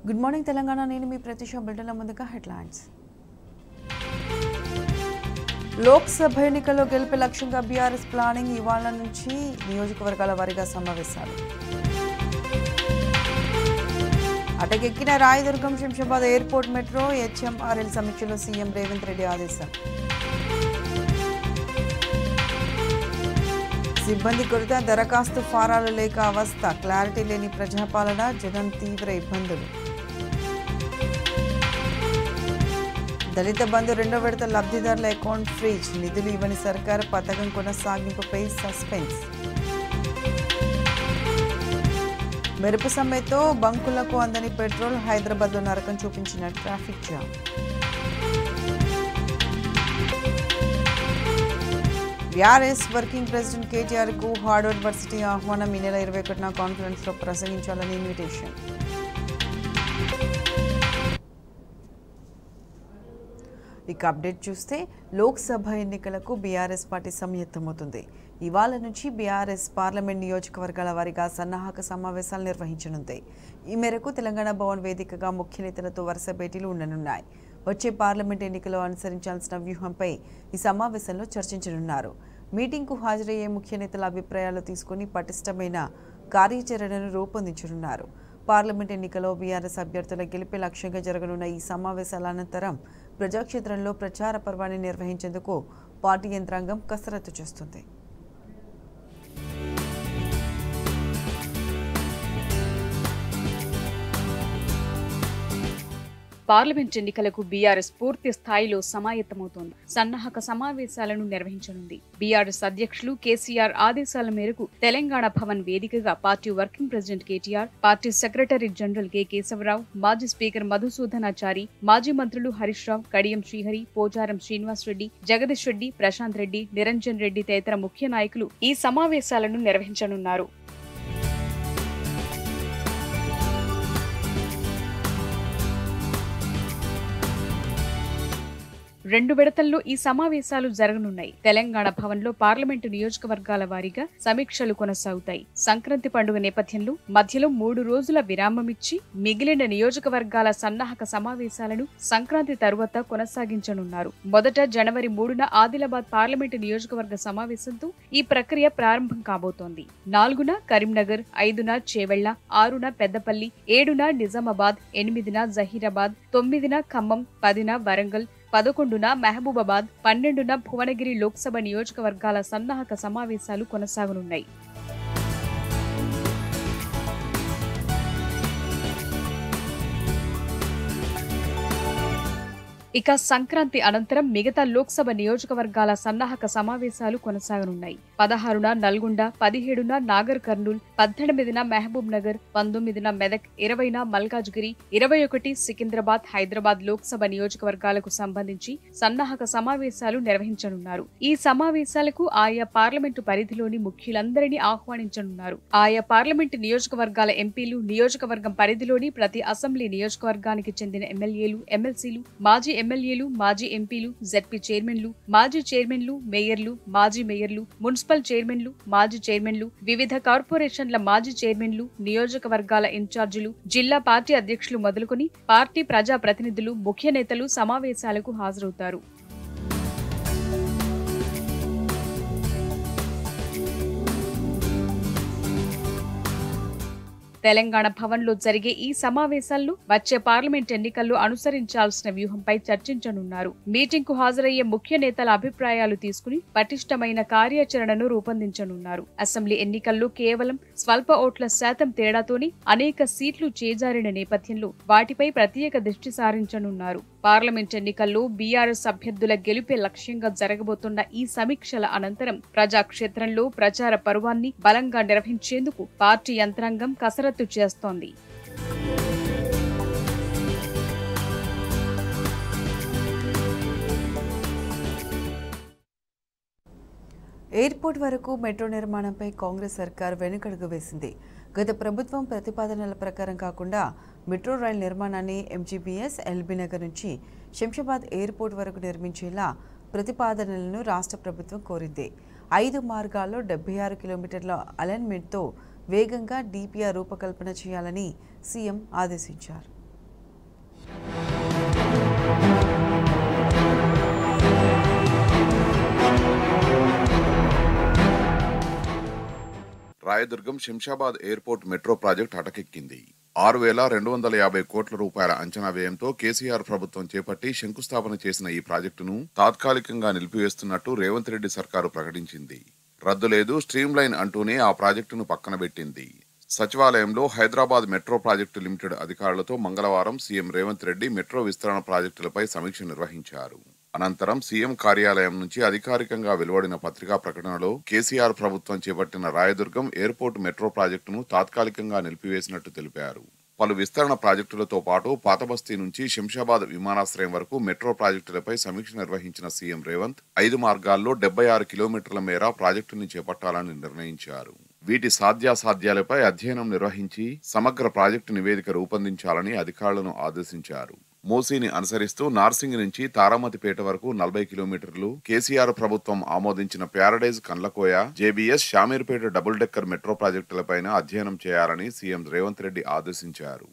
Good morning Telangana నేను మీ ప్రతిష బిల్డర్ల ముందుగా headlines Lok Sabha ఎన్నికల్లో గెలిపే లక్ష్యంగా బీఆర్ఎస్ ప్లానింగ్ ఇవాళ నుంచి నియోజకవర్గాల వారీగా సమావేశాలు అటకెక్కిన Rayadurgam Shamshabad airport metro HMRL సమీక్షలో సీఎం రేవంత్ రెడ్డి ఆదేశం సిబ్బంది కొరత దరఖాస్తు ఫారాలు లేక అవస్థ క్లారిటీ లేని ప్రజాపాలన జగన్ తీవ్ర ఇబ్బందులు దళిత బంధు రెండో విడత లబ్ధిదారుల అకౌంట్ ఫ్రీజ్ నిధులు ఇవ్వని సర్కార్ పథకం కొనసాగింపుపై సస్పెన్స్ మెరుపు సమ్మెతో బంకులకు అందని పెట్రోల్ హైదరాబాద్లో నరకం చూపించిన traffic jam BRS working president KTR కు హార్వర్డ్ వర్సిటీ ఆహ్వానం ఈ నెల ఇరవై ఒకటిన కాన్ఫరెన్స్ లో ప్రసంగించాలని ఇన్విటేషన్ ఇక అప్డేట్ చూస్తే లోక్సభ ఎన్నికలకు బీఆర్ఎస్ పార్టీ సంయుక్తమవుతుంది ఇవాళ నుంచి బీఆర్ఎస్ పార్లమెంట్ నియోజకవర్గాల వారీగా సన్నాహక సమావేశాలు నిర్వహించనుంది ఈ మేరకు తెలంగాణ భవన్ వేదికగా ముఖ్య నేతలతో వరుస భేటీలు ఉండనున్నాయి వచ్చే పార్లమెంట్ ఎన్నికలో అనుసరించాల్సిన వ్యూహంపై ఈ సమావేశంలో చర్చించనున్నారు మీటింగ్కు హాజరయ్యే ముఖ్య నేతల అభిప్రాయాలు తీసుకుని పటిష్టమైన కార్యాచరణను రూపొందించనున్నారు పార్లమెంట్ ఎన్నికలో బీఆర్ఎస్ అభ్యర్థుల గెలిపే లక్ష్యంగా జరగనున్న ఈ సమావేశాల అనంతరం ప్రజాక్షేత్రంలో ప్రచార పర్వాన్ని నిర్వహించేందుకు పార్టీ యంత్రాంగం కసరత్తు చేస్తుంది పార్లమెంట్ ఎన్నికలకు బీఆర్ఎస్ పూర్తి స్థాయిలో సమాయత్తమవుతోంది సన్నాహక సమావేశాలను నిర్వహించనుంది బీఆర్ఎస్ అధ్యక్షులు కేసీఆర్ ఆదేశాల మేరకు తెలంగాణ భవన్ వేదికగా party working president KTR party secretary general K Keshavarao మాజీ స్పీకర్ మధుసూదనాచారి మాజీ మంత్రులు హరీష్ రావు కడియం శ్రీహరి పోచారం శ్రీనివాస్ రెడ్డి జగదీష్ రెడ్డి ప్రశాంత్ రెడ్డి నిరంజన్ రెడ్డి తదితర ముఖ్య నాయకులు ఈ సమావేశాలను నిర్వహించనున్నారు రెండు విడతల్లో ఈ సమావేశాలు జరగనున్నాయి తెలంగాణ భవన్లో పార్లమెంటు నియోజకవర్గాల వారీగా సమీక్షలు కొనసాగుతాయి సంక్రాంతి పండుగ నేపథ్యంలో మధ్యలో మూడు రోజుల విరామమిచ్చి మిగిలిన నియోజకవర్గాల సన్నాహక సమావేశాలను సంక్రాంతి తరువాత కొనసాగించనున్నారు మొదట జనవరి మూడున ఆదిలాబాద్ పార్లమెంటు నియోజకవర్గ సమావేశంతో ఈ ప్రక్రియ ప్రారంభం కాబోతోంది నాలుగున కరీంనగర్ ఐదున చేవెళ్ల ఆరున పెద్దపల్లి ఏడున నిజామాబాద్ ఎనిమిదిన జహీరాబాద్ తొమ్మిదిన ఖమ్మం పదిన వరంగల్ పదకొండున మహబూబాబాద్ పన్నెండున భువనగిరి లోక్సభ నియోజకవర్గాల సన్నాహక సమావేశాలు కొనసాగనున్నాయి ఇక సంక్రాంతి అనంతరం మిగతా లోక్సభ నియోజకవర్గాల సన్నాహక సమావేశాలు కొనసాగనున్నాయి పదహారున నల్గొండ పదిహేడున నాగర్ కర్నూల్ పద్దెనిమిదిన మహబూబ్ నగర్ పంతొమ్మిదిన మెదక్ ఇరవైన మల్కాజ్గిరి ఇరవై ఒకటి సికింద్రాబాద్ హైదరాబాద్ లోక్సభ నియోజకవర్గాలకు సంబంధించి సన్నాహక సమావేశాలు నిర్వహించనున్నారు ఈ సమావేశాలకు ఆయా పార్లమెంటు పరిధిలోని ముఖ్యులందరినీ ఆహ్వానించనున్నారు ఆయా పార్లమెంటు నియోజకవర్గాల ఎంపీలు నియోజకవర్గం పరిధిలోని ప్రతి అసెంబ్లీ నియోజకవర్గానికి చెందిన ఎమ్మెల్యేలు ఎమ్మెల్సీలు మాజీ ఎమ్మెల్యేలు మాజీ ఎంపీలు జెడ్పీ చైర్మన్లు మాజీ చైర్మన్లు మేయర్లు మాజీ మేయర్లు మున్సిపల్ చైర్మన్లు మాజీ చైర్మన్లు వివిధ కార్పొరేషన్ల మాజీ చైర్మన్లు నియోజకవర్గాల ఇన్ఛార్జీలు జిల్లా పార్టీ అధ్యక్షులు మొదలుకొని పార్టీ ప్రజా ప్రతినిధులు ముఖ్య నేతలు సమావేశాలకు హాజరవుతారు తెలంగాణ భవన్లో జరిగే ఈ సమావేశాల్లో వచ్చే పార్లమెంట్ ఎన్నికల్లో అనుసరించాల్సిన వ్యూహంపై చర్చించనున్నారు మీటింగ్ కు హాజరయ్యే ముఖ్య నేతల అభిప్రాయాలు తీసుకుని పటిష్టమైన కార్యాచరణను రూపొందించనున్నారు అసెంబ్లీ ఎన్నికల్లో కేవలం స్వల్ప ఓట్ల శాతం తేడాతోని అనేక సీట్లు చేజారిన నేపథ్యంలో వాటిపై ప్రత్యేక దృష్టి సారించనున్నారు పార్లమెంట్ ఎన్నికల్లో బీఆర్ఎస్ అభ్యర్థుల గెలుపే లక్ష్యంగా జరగబోతున్న ఈ సమీక్షల అనంతరం ప్రజాక్షేత్రంలో ప్రచార పర్వాన్ని బలంగా నిర్వహించేందుకు పార్టీ యంత్రాంగం కసరత్తు చేస్తోంది ఎయిర్పోర్ట్ వరకు మెట్రో నిర్మాణంపై కాంగ్రెస్ సర్కార్ వెనుకడుగు వేసింది గత ప్రభుత్వం ప్రతిపాదనల ప్రకారం కాకుండా మెట్రో రైల్ నిర్మాణాన్ని ఎంజీబీఎస్ ఎల్బీ నగర్ నుంచి శంషాబాద్ ఎయిర్పోర్ట్ వరకు నిర్మించేలా ప్రతిపాదనలను రాష్ట్ర ప్రభుత్వం కోరింది ఐదు మార్గాల్లో డెబ్బై ఆరు కిలోమీటర్ల అలైన్మెంట్తో వేగంగా డిపిఆర్ రూపకల్పన చేయాలని సీఎం ఆదేశించారు Rayadurgam Shamshabad airport metro project అటకెక్కింది ఆరు వేల రెండు వందల యాభై కోట్ల రూపాయల అంచనా వ్యయంతో కేసీఆర్ ప్రభుత్వం చేపట్టి శంకుస్థాపన చేసిన ఈ ప్రాజెక్టును తాత్కాలికంగా నిలిపివేస్తున్నట్టు రేవంత్ రెడ్డి సర్కారు ప్రకటించింది రద్దు లేదు స్ట్రీమ్ లైన్ అంటూనే ఆ ప్రాజెక్టును పక్కన పెట్టింది సచివాలయంలో హైదరాబాద్ మెట్రో ప్రాజెక్టు లిమిటెడ్ అధికారులతో మంగళవారం సీఎం రేవంత్ రెడ్డి మెట్రో విస్తరణ ప్రాజెక్టులపై సమీక్ష నిర్వహించారు అనంతరం సీఎం కార్యాలయం నుంచి అధికారికంగా వెలువడిన పత్రికా ప్రకటనలో కేసీఆర్ ప్రభుత్వం చేపట్టిన రాయదుర్గం ఎయిర్పోర్ట్ మెట్రో ప్రాజెక్టును తాత్కాలికంగా నిలిపివేసినట్టు తెలిపారు పలు విస్తరణ ప్రాజెక్టులతో పాటు పాతబస్తీ నుంచి శంషాబాద్ విమానాశ్రయం వరకు మెట్రో ప్రాజెక్టులపై సమీక్ష నిర్వహించిన సీఎం రేవంత్ ఐదు మార్గాల్లో డెబ్బై ఆరు కిలోమీటర్ల మేర ప్రాజెక్టుని చేపట్టాలని నిర్ణయించారు వీటి సాధ్యాసాధ్యాలపై అధ్యయనం నిర్వహించి సమగ్ర ప్రాజెక్టు నివేదిక రూపొందించాలని అధికారులను ఆదేశించారు మూసీని అనుసరిస్తూ నార్సింగ్ నుంచి తారామతిపేట వరకు నలభై కిలోమీటర్లు కేసీఆర్ ప్రభుత్వం ఆమోదించిన paradise Kandlakoya JBS Shamirpet double decker metro ప్రాజెక్టులపైన అధ్యయనం చేయాలని సీఎం రేవంత్ రెడ్డి ఆదేశించారు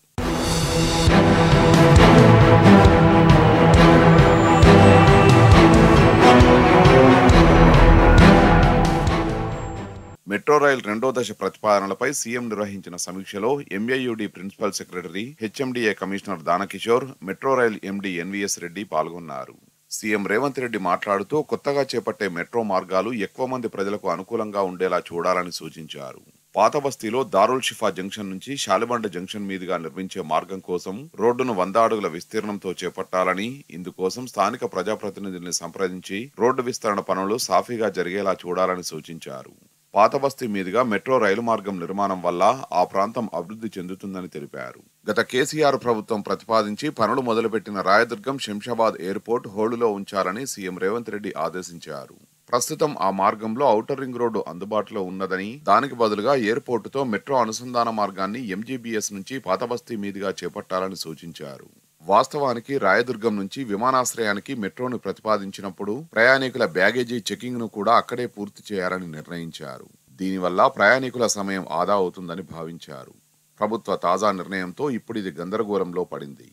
మెట్రో రైల్ రెండో దశ ప్రతిపాదనలపై సీఎం నిర్వహించిన సమీక్షలో MAUD principal secretary HMDA commissioner Danakishore metro rail MD NVS Reddy పాల్గొన్నారు సీఎం రేవంత్ రెడ్డి మాట్లాడుతూ కొత్తగా చేపట్టే మెట్రో మార్గాలు ఎక్కువ మంది ప్రజలకు అనుకూలంగా ఉండేలా చూడాలని సూచించారు పాత బస్తీలో దారుల్ షిఫా జంక్షన్ నుంచి శాలిబండ జంక్షన్ మీదుగా నిర్మించే మార్గం కోసం రోడ్డును వంద అడుగుల విస్తీర్ణంతో చేపట్టాలని ఇందుకోసం స్థానిక ప్రజాప్రతినిధుల్ని సంప్రదించి రోడ్డు విస్తరణ పనులు సాఫీగా జరిగేలా చూడాలని సూచించారు పాత బస్తీ మీదుగా మెట్రో రైలు మార్గం నిర్మాణం వల్ల ఆ ప్రాంతం అభివృద్ధి చెందుతుందని తెలిపారు గత కేసీఆర్ ప్రభుత్వం ప్రతిపాదించి పనులు మొదలుపెట్టిన రాయదుర్గం శంషాబాద్ ఎయిర్పోర్ట్ హోళులో ఉంచాలని సీఎం రేవంత్ రెడ్డి ఆదేశించారు ప్రస్తుతం ఆ మార్గంలో ఔటర్ రింగ్ రోడ్డు అందుబాటులో ఉన్నదని దానికి బదులుగా ఎయిర్పోర్టుతో మెట్రో అనుసంధాన మార్గాన్ని ఎంజీబీఎస్ నుంచి పాతబస్తీ మీదుగా చేపట్టాలని సూచించారు వాస్తవానికి రాయదుర్గం నుంచి విమానాశ్రయానికి మెట్రోను ప్రతిపాదించినప్పుడు ప్రయాణికుల బ్యాగేజీ చెకింగ్ ను కూడా అక్కడే పూర్తి చేయాలని నిర్ణయించారు దీనివల్ల ప్రయాణికుల సమయం ఆదా అవుతుందని భావించారు ప్రభుత్వ తాజా నిర్ణయంతో ఇప్పుడు ఇది గందరగోళంలో పడింది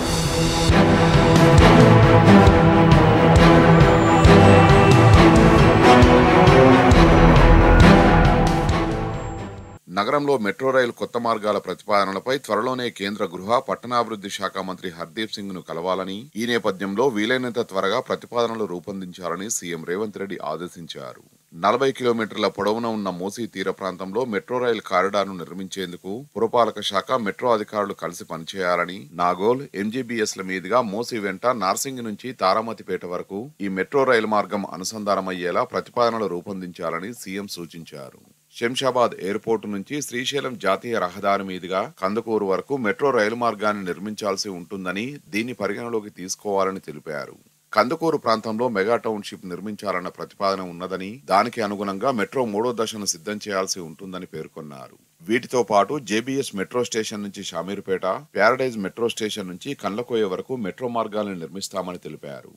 నగరంలో మెట్రో రైలు కొత్త మార్గాల ప్రతిపాదనలపై త్వరలోనే కేంద్ర గృహ పట్టణాభివృద్ధి శాఖ మంత్రి హర్దీప్ సింగ్ ను కలవాలని ఈ నేపథ్యంలో వీలైనంత త్వరగా ప్రతిపాదనలు రూపొందించాలని సీఎం రేవంత్ రెడ్డి ఆదేశించారు నలభై కిలోమీటర్ల పొడవున ఉన్న మూసీ తీర ప్రాంతంలో మెట్రో రైలు కారిడార్ను నిర్మించేందుకు పురపాలక శాఖ మెట్రో అధికారులు కలిసి పనిచేయాలని నాగోల్ ఎంజీబీఎస్ల మీదుగా మూసీ వెంట నార్సింగ్ నుంచి తారామతిపేట వరకు ఈ మెట్రో రైలు మార్గం అనుసంధానమయ్యేలా ప్రతిపాదనలు రూపొందించాలని సీఎం సూచించారు శంషాబాద్ ఎయిర్పోర్టు నుంచి శ్రీశైలం జాతీయ రహదారి మీదుగా కందుకూరు వరకు మెట్రో రైలు మార్గాన్ని నిర్మించాల్సి ఉంటుందని దీన్ని పరిగణలోకి తీసుకోవాలని తెలిపారు కందుకూరు ప్రాంతంలో మెగా టౌన్షిప్ నిర్మించాలన్న ప్రతిపాదన ఉన్నదని దానికి అనుగుణంగా మెట్రో మూడో దశను సిద్ధం చేయాల్సి ఉంటుందని పేర్కొన్నారు వీటితో పాటు జేబీఎస్ మెట్రో స్టేషన్ నుంచి షామీర్పేట ప్యారడైజ్ మెట్రో స్టేషన్ నుంచి కండ్లకోయ వరకు మెట్రో మార్గాలను నిర్మిస్తామని తెలిపారు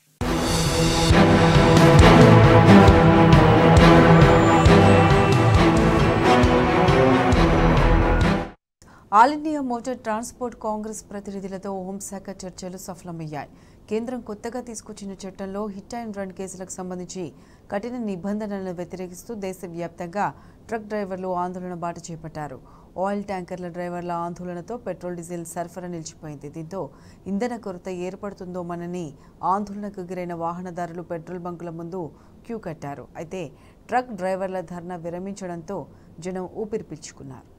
all India motor transport congress ప్రతినిధులతో హోంశాఖ చర్చలు సఫలమయ్యాయి కేంద్రం కొత్తగా తీసుకొచ్చిన చట్టంలో హిట్ అండ్ రన్ కేసులకు సంబంధించి కఠిన నిబంధనలను వ్యతిరేకిస్తూ దేశవ్యాప్తంగా ట్రక్ డ్రైవర్లు ఆందోళన బాట చేపట్టారు ఆయిల్ ట్యాంకర్ల డ్రైవర్ల ఆందోళనతో పెట్రోల్ డీజిల్ సరఫరా నిలిచిపోయింది దీంతో ఇంధన కొరత ఏర్పడుతుందోమనని ఆందోళనకు గురైన వాహనదారులు పెట్రోల్ బంకుల ముందు క్యూ కట్టారు అయితే ట్రక్ డ్రైవర్ల ధర్నా విరమించడంతో జనం ఊపిరి పీల్చుకున్నారు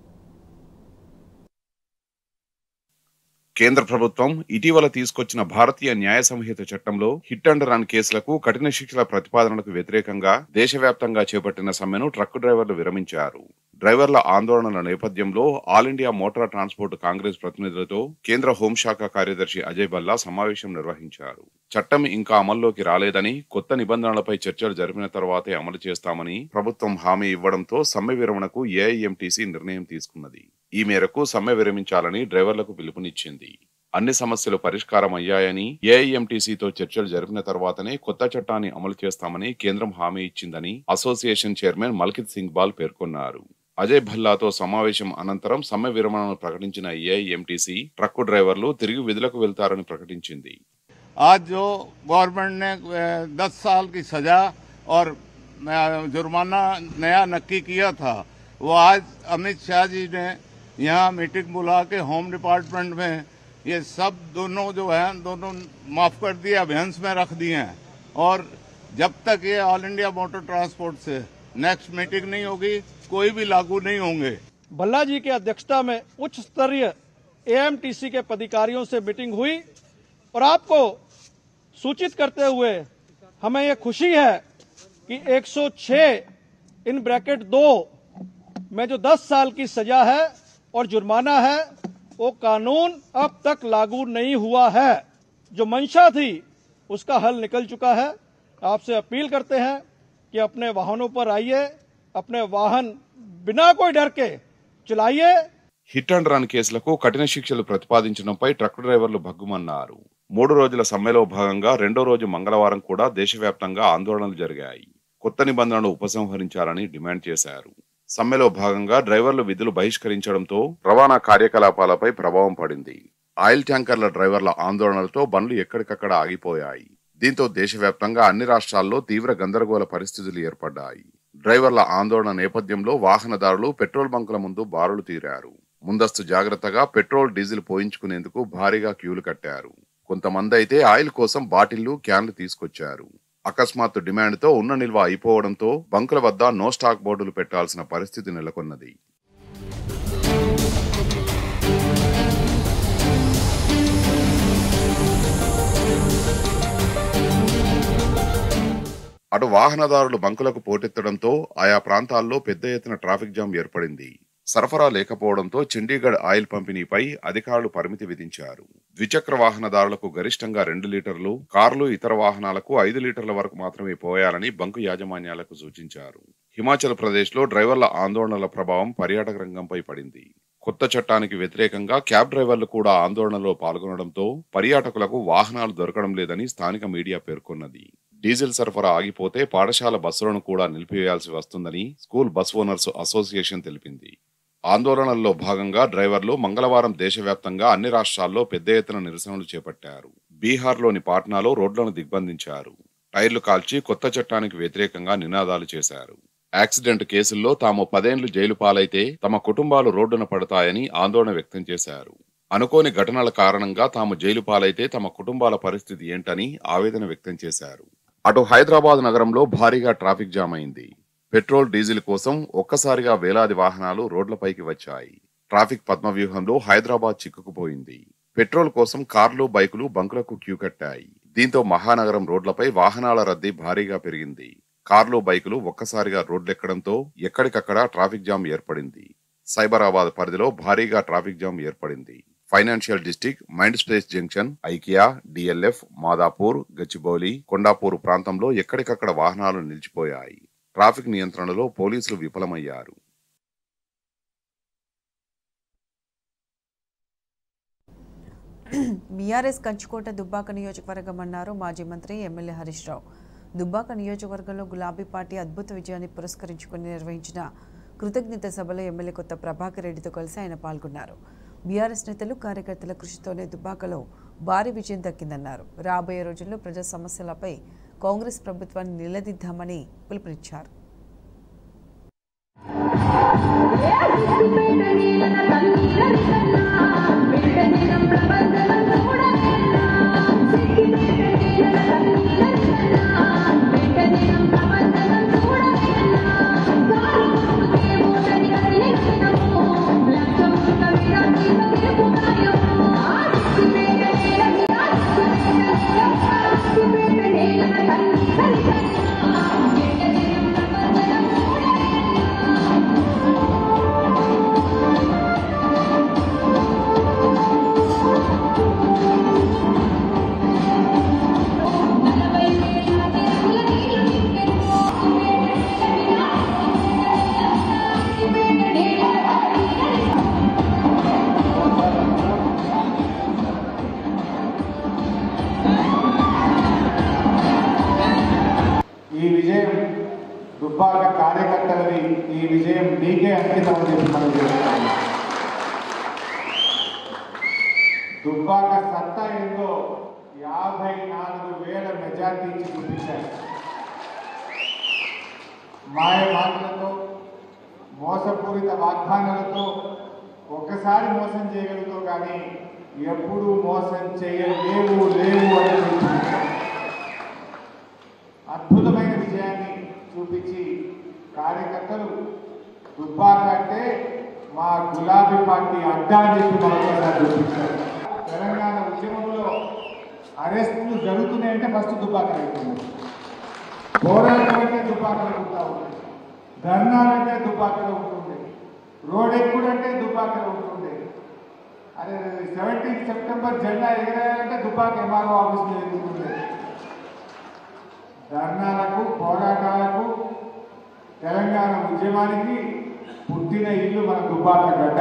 కేంద్ర ప్రభుత్వం ఇటీవల తీసుకొచ్చిన భారతీయ న్యాయ సంహిత చట్టంలో హిట్ అండ్ రన్ కేసులకు కఠిన శిక్షల ప్రతిపాదనలకు వ్యతిరేకంగా దేశవ్యాప్తంగా చేపట్టిన సమ్మెను ట్రక్ డ్రైవర్లు విరమించారు డ్రైవర్ల ఆందోళనల నేపథ్యంలో all India motor transport congress ప్రతినిధులతో కేంద్ర హోంశాఖ కార్యదర్శి అజయ్ బల్లా సమావేశం నిర్వహించారు చట్టం ఇంకా అమల్లోకి రాలేదని కొత్త నిబంధనలపై చర్చలు జరిపిన తర్వాతే అమలు చేస్తామని ప్రభుత్వం హామీ ఇవ్వడంతో సమ్మె విరమణకు ఏఐఎంటీసీ నిర్ణయం తీసుకున్నది ఈ మేరకు సమ్మె విరమించాలని డ్రైవర్లకు పిలుపునిచ్చింది అన్ని సమస్యలు పరిష్కారం అయ్యాయని ఏఐఎంటీసీతో చర్చలు జరిపిన తర్వాతనే కొత్త చట్టాన్ని అమలు చేస్తామని కేంద్రం హామీ ఇచ్చిందని అసోసియేషన్ చైర్మన్ మల్కిత్ సింగ్ బాల్ పేర్కొన్నారు అజయ్ భల్లాతో సమావేశం అనంతరం సమ్మె విరమణను ప్రకటించిన ఏఐఎంటీసీ ట్రక్కు డ్రైవర్లు తిరిగి విధులకు వెళ్తారని ప్రకటించింది आज जो गवर्नमेंट ने दस साल की सजा और अ, जुर्माना नया नक्की किया था वो आज अमित शाह जी ने यहाँ मीटिंग बुला के होम डिपार्टमेंट में ये सब दोनों जो है दोनों माफ कर दिए अभिहंस में रख दिए हैं और जब तक ये ऑल इंडिया मोटर ट्रांसपोर्ट से नेक्स्ट मीटिंग नहीं होगी कोई भी लागू नहीं होंगे भल्ला जी की अध्यक्षता में उच्च स्तरीय एएमटीसी के पदाधिकारियों से मीटिंग हुई और आपको सूचित करते हुए हमें यह खुशी है कि 106 इन ब्रैकेट दो में जो 10 साल की सजा है और जुर्माना है वो कानून अब तक लागू नहीं हुआ है जो मंशा थी उसका हल निकल चुका है आपसे अपील करते हैं कि अपने वाहनों पर आइए अपने वाहन बिना कोई डर के चलाइए హిట్ అండ్ రన్ కేసులకు కఠిన శిక్షలు ప్రతిపాదించడంపై ట్రక్ డ్రైవర్లు భగ్గుమన్నారు మూడు రోజుల సమ్మెలో భాగంగా రెండో రోజు మంగళవారం కూడా దేశవ్యాప్తంగా ఆందోళనలు జరిగాయి కొత్త నిబంధనలు ఉపసంహరించాలని డిమాండ్ చేశారు సమ్మెలో భాగంగా డ్రైవర్లు విధులు బహిష్కరించడంతో రవాణా కార్యకలాపాలపై ప్రభావం పడింది ఆయిల్ ట్యాంకర్ల డ్రైవర్ల ఆందోళనలతో బండ్లు ఎక్కడికక్కడ ఆగిపోయాయి దీంతో దేశవ్యాప్తంగా అన్ని రాష్ట్రాల్లో తీవ్ర గందరగోళ పరిస్థితులు ఏర్పడ్డాయి డ్రైవర్ల ఆందోళన నేపథ్యంలో వాహనదారులు పెట్రోల్ బంకుల ముందు బారులు తీరారు ముందస్తు జాగ్రత్తగా పెట్రోల్ డీజిల్ పోయించుకునేందుకు భారీగా క్యూలు కట్టారు కొంతమంది అయితే ఆయిల్ కోసం బాటిళ్లు క్యాన్లు తీసుకొచ్చారు అకస్మాత్తు డిమాండ్తో ఉన్న నిల్వ అయిపోవడంతో బంకుల వద్ద నో స్టాక్ బోర్డులు పెట్టాల్సిన పరిస్థితి నెలకొన్నది అటు వాహనదారులు బంకులకు పోటెత్తడంతో ఆయా ప్రాంతాల్లో పెద్ద ఎత్తున ట్రాఫిక్ జామ్ ఏర్పడింది సరఫరా లేకపోవడంతో చండీగఢ్ ఆయిల్ పంపిణీపై అధికారులు పరిమితి విధించారు ద్విచక్ర వాహనదారులకు గరిష్టంగా రెండు లీటర్లు కార్లు ఇతర వాహనాలకు ఐదు లీటర్ల వరకు మాత్రమే పోయాలని బంకు యాజమాన్యాలకు సూచించారు హిమాచల్ ప్రదేశ్లో డ్రైవర్ల ఆందోళనల ప్రభావం పర్యాటక రంగంపై పడింది కొత్త చట్టానికి వ్యతిరేకంగా క్యాబ్ డ్రైవర్లు కూడా ఆందోళనలో పాల్గొనడంతో పర్యాటకులకు వాహనాలు దొరకడం లేదని స్థానిక మీడియా పేర్కొన్నది డీజిల్ సరఫరా ఆగిపోతే పాఠశాల బస్సులను కూడా నిలిపివేయాల్సి వస్తుందని స్కూల్ బస్ ఓనర్స్ అసోసియేషన్ తెలిపింది ఆందోళనల్లో భాగంగా డ్రైవర్లు మంగళవారం దేశవ్యాప్తంగా అన్ని రాష్ట్రాల్లో పెద్ద ఎత్తున నిరసనలు చేపట్టారు బీహార్లోని పాట్నాలో రోడ్లను దిగ్బంధించారు టైర్లు కాల్చి కొత్త చట్టానికి వ్యతిరేకంగా నినాదాలు చేశారు యాక్సిడెంట్ కేసుల్లో తాము పదేండ్లు జైలు పాలైతే తమ కుటుంబాలు రోడ్డున పడతాయని ఆందోళన వ్యక్తం చేశారు అనుకోని ఘటనల కారణంగా తాము జైలు పాలైతే తమ కుటుంబాల పరిస్థితి ఏంటని ఆవేదన వ్యక్తం చేశారు అటు హైదరాబాద్ నగరంలో భారీగా ట్రాఫిక్ జామ్ అయింది పెట్రోల్ డీజిల్ కోసం ఒక్కసారిగా వేలాది వాహనాలు రోడ్లపైకి వచ్చాయి ట్రాఫిక్ పద్మవ్యూహంలో హైదరాబాద్ చిక్కుకుపోయింది పెట్రోల్ కోసం కార్లు బైకులు బంకులకు క్యూ కట్టాయి దీంతో మహానగరం రోడ్లపై వాహనాల రద్దీ భారీగా పెరిగింది కార్లు బైకులు ఒక్కసారిగా రోడ్లెక్కడంతో ఎక్కడికక్కడ ట్రాఫిక్ జామ్ ఏర్పడింది సైబరాబాద్ పరిధిలో భారీగా ట్రాఫిక్ జామ్ ఏర్పడింది financial district mind space junction IKEA DLF Madhapur Gachibowli Kondapur ప్రాంతంలో ఎక్కడికక్కడ వాహనాలు నిలిచిపోయాయి ట్రాఫిక్ నియంత్రణలో పోలీసులు విఫలమయ్యారు బీఆర్ఎస్ కంచుకోట దుబ్బాక నియోజకవర్గం అన్నారు మాజీ మంత్రి ఎమ్మెల్యే హరీష్ రావు దుబ్బాక నియోజకవర్గంలో గులాబీ పార్టీ అద్భుత విజయాన్ని పురస్కరించుకుని నిర్వహించిన కృతజ్ఞత సభలో ఎమ్మెల్యే కొత్త ప్రభాకర్ రెడ్డితో కలిసి ఆయన పాల్గొన్నారు బీఆర్ఎస్ నేతలు కార్యకర్తల కృషితోనే దుబ్బాకలో భారీ విజయం దక్కిందన్నారు రాబోయే రోజుల్లో ప్రజా సమస్యలపై కాంగ్రెస్ ప్రభుత్వాన్ని నిలదీద్దామని పిలుపునిచ్చారు ఈ విజయం దుబ్బాక కార్యకర్తలది ఈ విజయం నీకే అంకితం అని చెప్పి మనం చేస్తున్నాము దుబ్బాక సత్తా ఏందో యాభై నాలుగు వేల మెజార్టీ ఇచ్చి చూపించారు మాయ మాటలతో మోసపూరిత వాగ్దానాలతో ఒక్కసారి మోసం చేయగలుగుతావు కానీ ఎప్పుడు మోసం చేయలేవు లేవు అని చూపించారు. అద్భుతమైన విజయాన్ని చూపించి కార్యకర్తలు దుబ్బాక అంటే మా గులాబీ పార్టీ అడ్డా అని చెప్పి మరొకసారి చూపించారు తెలంగాణ ఉద్యమంలో అరెస్టులు జరుగుతున్నాయంటే ఫస్ట్ దుబ్బాక అవుతుంది పోరాటం అంటే దుబ్బాకలో ఉంటా ఉంటుంది ధర్నాలంటే దుబ్బాకలో ఉంటుంది రోడ్ ఎక్కుడంటే దుబ్బాకలో ఉంటుండే అదే సెవెంటీన్ సెప్టెంబర్ జెండా ఎగరేయాలంటే దుబ్బాక ఎంఆర్ఓ ఆఫీస్లో ఎదుగుతుండే ధర్నాలకు పోరాటాలకు తెలంగాణ ఉద్యమానికి పుట్టిన ఇల్లు మన దుబ్బాక గడ్డ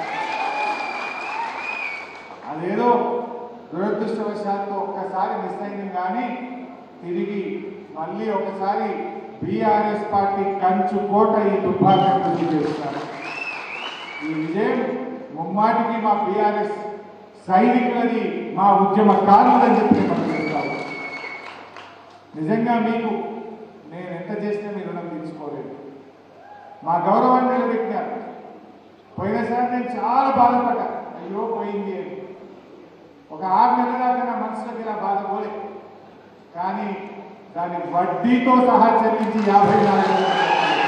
అదేదో దురదృష్టవశాత్తు ఒక్కసారి మిస్ అయింది కానీ తిరిగి మళ్ళీ ఒకసారి బీఆర్ఎస్ పార్టీ కంచు కోట ఈ దుర్భాగ్యం రుచి చేస్తారు ఈ విజయం ముమ్మాటికి మా బీఆర్ఎస్ సైనికులది మా ఉద్యమ కారులని చెప్పి మనం చెప్తాము నిజంగా మీకు నేను ఎంత చేసినా మీ రుణం తీర్చుకోలేదు మా గౌరవాన్ని నిలబెట్టారు పోయినసారి నేను చాలా బాధపడ్డా అయ్యో పోయింది అని ఒక ఆరు నెలల దాకా నా మనసులోకి ఇలా బాధపోలే కానీ దాని వడ్డీతో సహా చెల్లించి యాభై నాలుగు వేల రూపాయలు.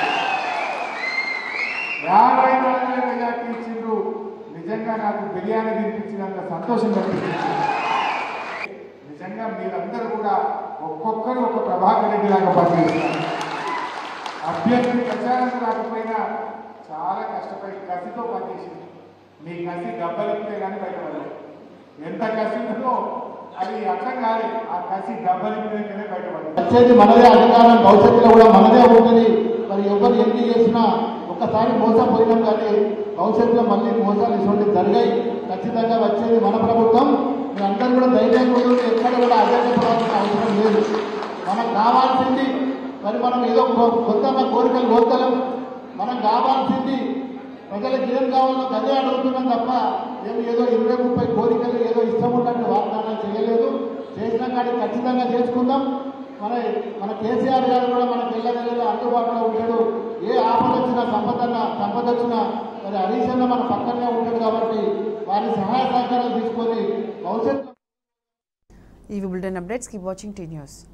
యాభై నాలుగు వేల మెజార్టీ ఇచ్చిండ్రు నిజంగా నాకు బిర్యానీ తినిపించినంత సంతోషం కనిపించింది నిజంగా మీరందరూ కూడా ఒక్కొక్కరు ఒక ప్రభాకర్ రెడ్డి లాగా పనిచేస్తారు అభ్యర్థి ప్రచారం రాకపోయినా చాలా కష్టపడి కసితో పనిచేసింది మీ కసి దెబ్బలిపితే కానీ బయటపడలేదు ఎంత కసి ఉందో అది అర్థం కాలేదు ఆ కసి దెబ్బలిపితే బయటపడలేదు వచ్చేది మనదే అధికారం భవిష్యత్తులో కూడా మనదే ఉంటుంది మరి ఎవరు ఎన్ని చేసినా ఒక్కసారి మోసపోయినాం కానీ భవిష్యత్తులో మళ్ళీ మోసాలు ఇటువంటి జరిగాయి ఖచ్చితంగా వచ్చేది మన ప్రభుత్వం మీరందరూ కూడా ధైర్యంగా ఉంటుంది ఎక్కడ కూడా అజెండపడాల్సిన అవసరం లేదు మనకు కావాల్సింది మరి మనం ఏదో కొ- కొత్త కోరికలు కోరుతలేం మనం కావాల్సింది ప్రజలకు ఏం కావాలో అదే అడుగుతున్నాం తప్ప మేము ఏదో ఇరవై ముప్పై కోరికలు ఏదో ఇష్టం ఉన్నట్టు వాగ్దానాలు చేయలేదు చేసిన కాడికి ఖచ్చితంగా చేసుకుందాం మన మన కేసీఆర్ గారు కూడా మన పిల్లల అందుబాటులో ఉంటాడు ఏ ఆపద వచ్చినా సంపద సంపద వచ్చినా మరి హరీష్ అన్న మన పక్కనే ఉంటాడు కాబట్టి వారి సహాయ సహకారాలు తీసుకొని భవిష్యత్తు ఈ bulletin updates keep watching T news